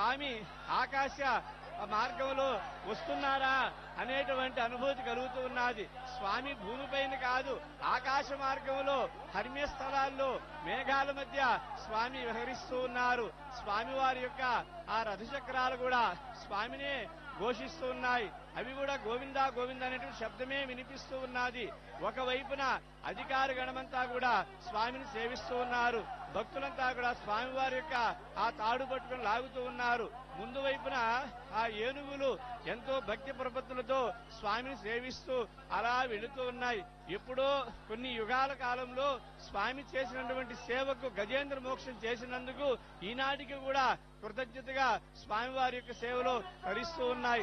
స్వామి ఆకాశ మార్గంలో వస్తున్నారా అనేటువంటి అనుభూతి కలుగుతూ ఉన్నది స్వామి భూమిపైన కాదు ఆకాశ మార్గంలో హర్మ్య స్థలాల్లో మేఘాల మధ్య స్వామి విహరిస్తూ ఉన్నారు స్వామి వారి యొక్క ఆ రథచక్రాలు కూడా స్వామినే ఘోషిస్తూ ఉన్నాయి అవి కూడా గోవిందా గోవింద అనేటువంటి శబ్దమే వినిపిస్తూ ఉన్నది ఒకవైపున అధికార గణమంతా కూడా స్వామిని సేవిస్తూ ఉన్నారు భక్తులంతా కూడా స్వామి వారి యొక్క ఆ తాడు పట్టుకుని లాగుతూ ఉన్నారు ముందు వైపున ఆ ఏనుగులు ఎంతో భక్తి ప్రపత్తులతో స్వామిని సేవిస్తూ అలా వెళుతూ ఉన్నాయి ఎప్పుడో కొన్ని యుగాల కాలంలో స్వామి చేసినటువంటి సేవకు గజేంద్ర మోక్షం చేసినందుకు ఈనాటికి కూడా కృతజ్ఞతగా స్వామివారి యొక్క సేవలో తరిస్తూ ఉన్నాయి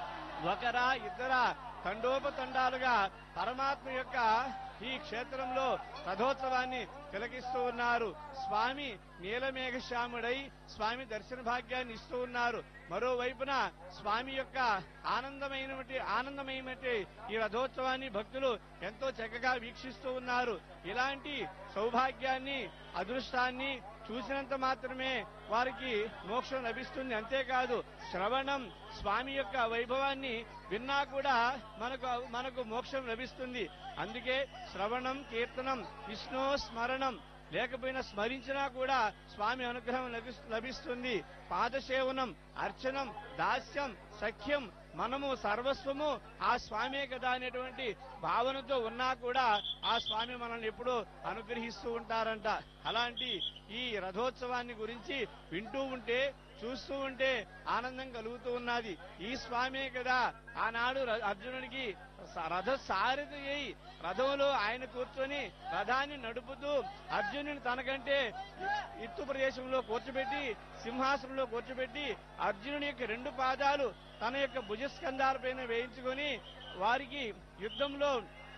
ఒకరా ఇద్దరా తండోపతండాలుగా పరమాత్మ యొక్క ఈ క్షేత్రంలో రథోత్సవాన్ని తిలకిస్తూ ఉన్నారు స్వామి నీలమేఘశ్యాముడై స్వామి దర్శన భాగ్యాన్ని ఇస్తూ ఉన్నారు మరోవైపున స్వామి యొక్క ఆనందమైనటువంటి ఆనందమైనటువంటి ఈ రథోత్సవాన్ని భక్తులు ఎంతో చక్కగా వీక్షిస్తూ ఉన్నారు ఇలాంటి సౌభాగ్యాన్ని అదృష్టాన్ని చూసినంత మాత్రమే వారికి మోక్షం లభిస్తుంది అంతేకాదు శ్రవణం స్వామి యొక్క వైభవాన్ని విన్నా కూడా మనకు మనకు మోక్షం లభిస్తుంది అందుకే శ్రవణం కీర్తనం విష్ణు స్మరణం లేకపోయినా స్మరించినా కూడా స్వామి అనుగ్రహం లభిస్- లభిస్తుంది పాదసేవనం అర్చనం దాస్యం సఖ్యం మనము సర్వస్వము ఆ స్వామే కదా అనేటువంటి భావనతో ఉన్నా కూడా ఆ స్వామి మనల్ని ఎప్పుడూ అనుగ్రహిస్తూ ఉంటారంట అలాంటి ఈ రథోత్సవాన్ని గురించి వింటూ ఉంటే చూస్తూ ఉంటే ఆనందం కలుగుతూ ఉన్నది ఈ స్వామే కదా ఆనాడు ర- అర్జునుడికి స- రథ సారథి అయి రథంలో ఆయన కూర్చొని రథాన్ని నడుపుతూ అర్జునుని తనకంటే ఎత్తు ప్రదేశంలో కూర్చోబెట్టి సింహాసనంలో కూర్చోబెట్టి అర్జునుని యొక్క రెండు పాదాలు తన యొక్క భుజస్కంధాలపైన వేయించుకొని వారికి యుద్ధంలో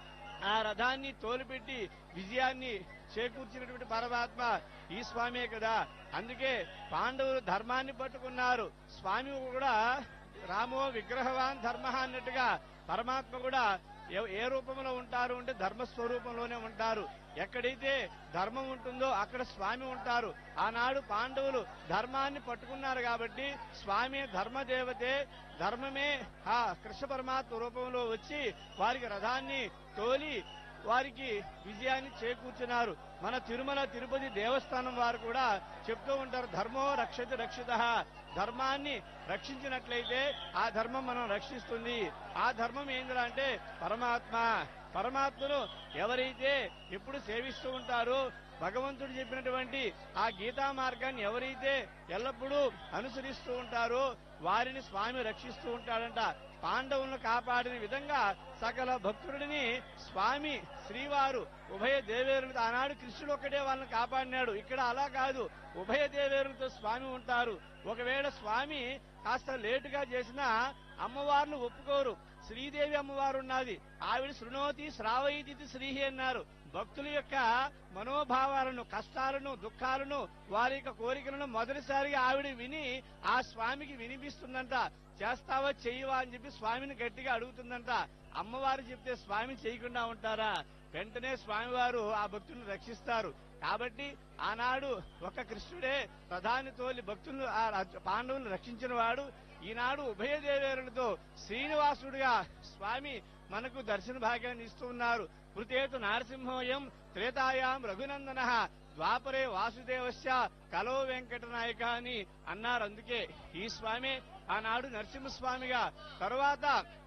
ఆ రథాన్ని తోలుపెట్టి విజయాన్ని చేకూర్చినటువంటి పరమాత్మ ఈ స్వామే కదా అందుకే పాండవులు ధర్మాన్ని పట్టుకున్నారు స్వామి కూడా రామో విగ్రహవాన్ ధర్మ అన్నట్టుగా పరమాత్మ కూడా ఏ- ఏ రూపంలో ఉంటారు అంటే ధర్మ స్వరూపంలోనే ఉంటారు ఎక్కడైతే ధర్మం ఉంటుందో అక్కడ స్వామి ఉంటారు ఆనాడు పాండవులు ధర్మాన్ని పట్టుకున్నారు కాబట్టి స్వామి ధర్మదేవతే ధర్మమే ఆ కృష్ణ పరమాత్మ రూపంలో వచ్చి వారికి రథాన్ని తోలి వారికి విజయాన్ని చేకూర్చున్నారు మన తిరుమల తిరుపతి దేవస్థానం వారు కూడా చెప్తూ ఉంటారు ధర్మో రక్షతి రక్షిత ధర్మాన్ని రక్షించినట్లయితే ఆ ధర్మం మనం రక్షిస్తుంది ఆ ధర్మం ఏందిరా అంటే పరమాత్మ పరమాత్మను ఎవరైతే ఎప్పుడు సేవిస్తూ ఉంటారో భగవంతుడు చెప్పినటువంటి ఆ గీతా మార్గాన్ని ఎవరైతే ఎల్లప్పుడూ అనుసరిస్తూ ఉంటారో వారిని స్వామి రక్షిస్తూ ఉంటాడంట పాండవులను కాపాడిన విధంగా సకల భక్తుడిని స్వామి శ్రీవారు ఉభయ దేవేరులతో ఆనాడు కృష్ణుడు ఒక్కడే వాళ్ళని కాపాడినాడు ఇక్కడ అలా కాదు ఉభయ దేవేరులతో స్వామి ఉంటారు ఒకవేళ స్వామి కాస్త లేటుగా చేసినా అమ్మవార్లు ఒప్పుకోరు శ్రీదేవి అమ్మవారు ఉన్నది ఆవిడ శృణోతి శ్రావయితి శ్రీహి అన్నారు భక్తుల యొక్క మనోభావాలను కష్టాలను దుఃఖాలను వారి యొక్క కోరికలను మొదటిసారిగా ఆవిడ విని ఆ స్వామికి వినిపిస్తుందంట చేస్తావా చెయ్యవా అని చెప్పి స్వామిని గట్టిగా అడుగుతుందంట అమ్మవారు చెప్తే స్వామి చేయకుండా ఉంటారా వెంటనే స్వామివారు ఆ భక్తులను రక్షిస్తారు కాబట్టి ఆనాడు ఒక కృష్ణుడే ప్రధాని తోలి భక్తులను ఆ రాజ- పాండవులను రక్షించిన వాడు ఈనాడు ఉభయ దేవేరులతో శ్రీనివాసుడిగా స్వామి మనకు దర్శన భాగ్యాన్ని ఇస్తూ ఉన్నారు కృతేతు నారసింహోయం త్రేతాయాం రఘునందన ద్వాపరే వాసుదేవస్య కలో వెంకటనాయక అని అన్నారు అందుకే ఈ స్వామి ఆనాడు నరసింహస్వామిగా తరువాత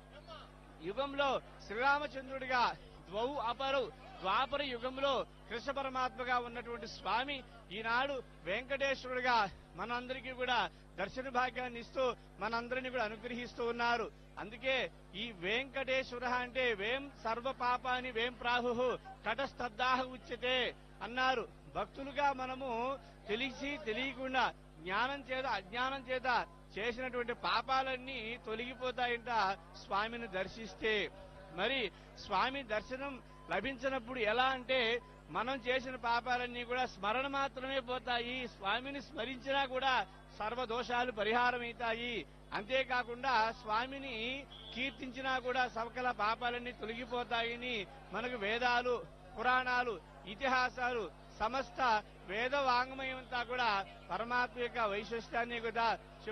యుగంలో శ్రీరామచంద్రుడిగా ద్వౌ అపరు ద్వాపర యుగంలో కృష్ణ పరమాత్మగా ఉన్నటువంటి స్వామి ఈనాడు వెంకటేశ్వరుడిగా మనందరికీ కూడా దర్శన భాగ్యాన్ని ఇస్తూ మనందరినీ కూడా అనుగ్రహిస్తూ ఉన్నారు అందుకే ఈ వెంకటేశ్వర అంటే వేం సర్వ పాపాని వేం ప్రాహు కటస్తద్దాహ ఉచ్యతే అన్నారు భక్తులుగా మనము తెలిసి తెలియకుండా జ్ఞానం చేత అజ్ఞానం చేత చేసినటువంటి పాపాలన్నీ తొలగిపోతాయంట స్వామిని దర్శిస్తే మరి స్వామి దర్శనం లభించినప్పుడు ఎలా అంటే మనం చేసిన పాపాలన్నీ కూడా స్మరణ మాత్రమే పోతాయి స్వామిని స్మరించినా కూడా సర్వ దోషాలు పరిహారమవుతాయి అంతేకాకుండా స్వామిని కీర్తించినా కూడా సకల పాపాలన్నీ తొలగిపోతాయని మనకు వేదాలు పురాణాలు ఇతిహాసాలు సమస్త వేద వాంగ్మయం అంతా కూడా పరమాత్మ యొక్క వైశిష్టాన్ని కూడా